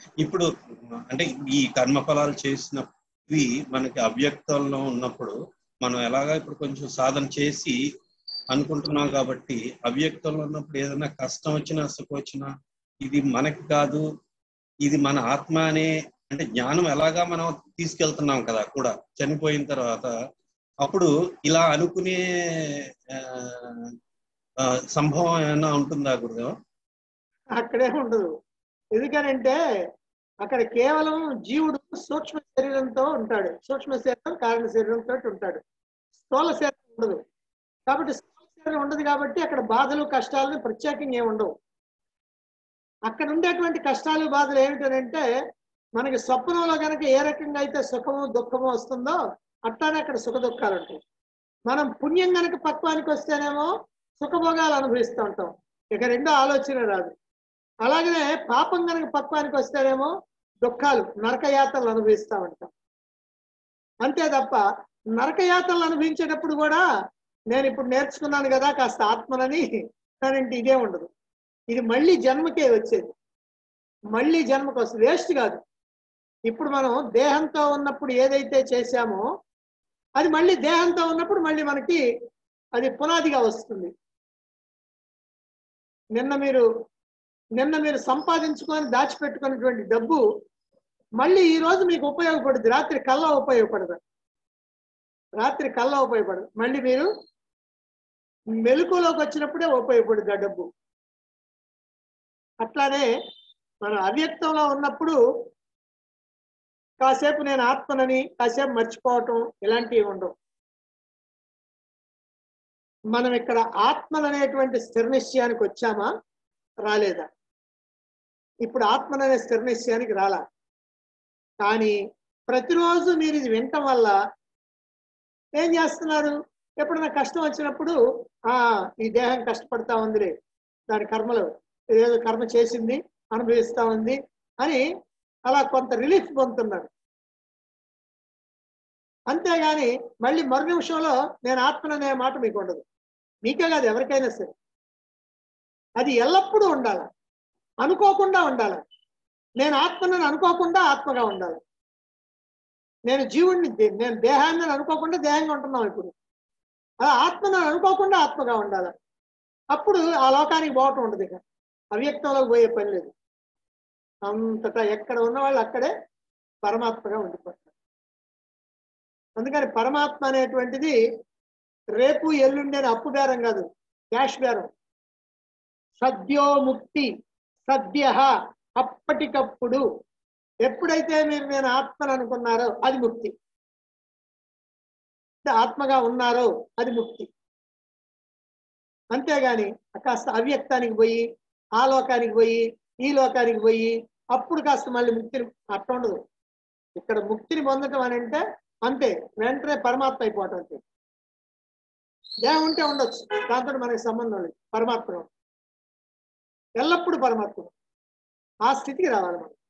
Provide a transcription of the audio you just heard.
ఇప్పుడు అంటే ఈ కర్మఫలాలు చేసినవి మనకి అవ్యక్తంలో ఉన్నప్పుడు మనం ఎలాగా ఇప్పుడు కొంచెం సాధన చేసి అనుకుంటున్నాం కాబట్టి అవ్యక్తంలో ఉన్నప్పుడు ఏదైనా కష్టం వచ్చినా సుఖం వచ్చినా ఇది మనకి కాదు ఇది మన ఆత్మ అనే అంటే జ్ఞానం ఎలాగా మనం తీసుకెళ్తున్నాం కదా కూడా చనిపోయిన తర్వాత అప్పుడు ఇలా అనుకునే ఆ, ఆ, సంభవం ఏమైనా ఉంటుందా గురుదేవ అక్కడే ఉండదు ఎందుకనంటే అక్కడ కేవలం జీవుడు సూక్ష్మ శరీరంతో ఉంటాడు సూక్ష్మ శరీరం కారణ శరీరంతో ఉంటాడు స్థూల శరీరం ఉండదు కాబట్టి స్థూల శరీరం ఉండదు కాబట్టి అక్కడ బాధలు కష్టాలు ప్రత్యేకంగా ఏమి ఉండవు అక్కడ ఉండేటువంటి కష్టాలు బాధలు ఏమిటనంటే మనకి స్వప్నంలో కనుక ఏ రకంగా అయితే సుఖము దుఃఖము వస్తుందో అట్లానే అక్కడ సుఖ దుఃఖాలు ఉంటాయి మనం పుణ్యం కనుక పక్వానికి వస్తేనేమో సుఖభోగాలు అనుభవిస్తూ ఉంటాం ఇక రెండో ఆలోచన రాదు అలాగనే పాపం కనుక పక్వానికి వస్తేనేమో దుఃఖాలు నరకయాతనలు అనుభవిస్తూ ఉంటాం అంతే తప్ప నరకయాతనలు అనుభవించేటప్పుడు కూడా నేను ఇప్పుడు నేర్చుకున్నాను కదా కాస్త ఆత్మనని కానీ ఇదే ఉండదు ఇది మళ్ళీ జన్మకే వచ్చేది మళ్ళీ జన్మకు వస్తుంది వేస్ట్ కాదు ఇప్పుడు మనం దేహంతో ఉన్నప్పుడు ఏదైతే చేశామో అది మళ్ళీ దేహంతో ఉన్నప్పుడు మళ్ళీ మనకి అది పునాదిగా వస్తుంది నిన్న మీరు నిన్న మీరు సంపాదించుకొని దాచిపెట్టుకున్నటువంటి డబ్బు మళ్ళీ ఈ రోజు మీకు ఉపయోగపడుతుంది రాత్రి కల్లా ఉపయోగపడదు రాత్రి కల్లా ఉపయోగపడదు మళ్ళీ మీరు మెలకులోకి వచ్చినప్పుడే ఉపయోగపడుతుంది ఆ డబ్బు అట్లానే మనం అవ్యక్తంలో ఉన్నప్పుడు కాసేపు నేను ఆత్మనని కాసేపు మర్చిపోవటం ఇలాంటివి ఉండవు మనం ఇక్కడ ఆత్మననేటువంటి స్థిర నిశ్చయానికి వచ్చామా రాలేదా ఇప్పుడు ఆత్మననే స్థిర నిశ్చయానికి రాలా కానీ ప్రతిరోజు మీరు ఇది వినటం వల్ల ఏం చేస్తున్నారు ఎప్పుడైనా కష్టం వచ్చినప్పుడు ఆ ఈ దేహం కష్టపడతా ఉందిలే దాని కర్మలు ఏదో కర్మ చేసింది అనుభవిస్తా ఉంది అని అలా కొంత రిలీఫ్ పొందుతున్నారు అంతేగాని మళ్ళీ మరు నిమిషంలో నేను ఆత్మననే మాట మీకు ఉండదు మీకే కాదు ఎవరికైనా సరే అది ఎల్లప్పుడూ ఉండాలి అనుకోకుండా ఉండాలి నేను ఆత్మనని అనుకోకుండా ఆత్మగా ఉండాలి నేను జీవుడిని దే- నేను దేహాన్ని అనుకోకుండా దేహంగా ఉంటున్నాం ఇప్పుడు అలా ఆత్మను అనుకోకుండా ఆత్మగా ఉండాలి అప్పుడు ఆ లోకానికి పోవటం ఉండదు ఇక అవ్యక్తంలోకి పోయే పని లేదు అంతటా ఎక్కడ ఉన్న వాళ్ళు అక్కడే పరమాత్మగా ఉండిపోతారు అందుకని పరమాత్మ అనేటువంటిది రేపు ఎల్లుండి అని అప్పు బేరం కాదు క్యాష్ బేరం సద్యో ముక్తి సద్య అప్పటికప్పుడు ఎప్పుడైతే మీరు నేను ఆత్మను అనుకున్నారో అది ముక్తి అంటే ఆత్మగా ఉన్నారో అది ముక్తి అంతేగాని కాస్త అవ్యక్తానికి పోయి ఆ లోకానికి పోయి ఈ లోకానికి పోయి అప్పుడు కాస్త మళ్ళీ ముక్తిని అట్ట ఉండదు ఇక్కడ ముక్తిని పొందటం అని అంటే అంతే వెంటనే పరమాత్మ అయిపోవటం అంతే దేహం ఉంటే ఉండొచ్చు దాంతో మనకి సంబంధం లేదు పరమాత్మ ఎల్లప్పుడూ పరమాత్మ ఆ స్థితికి రావాలి మనం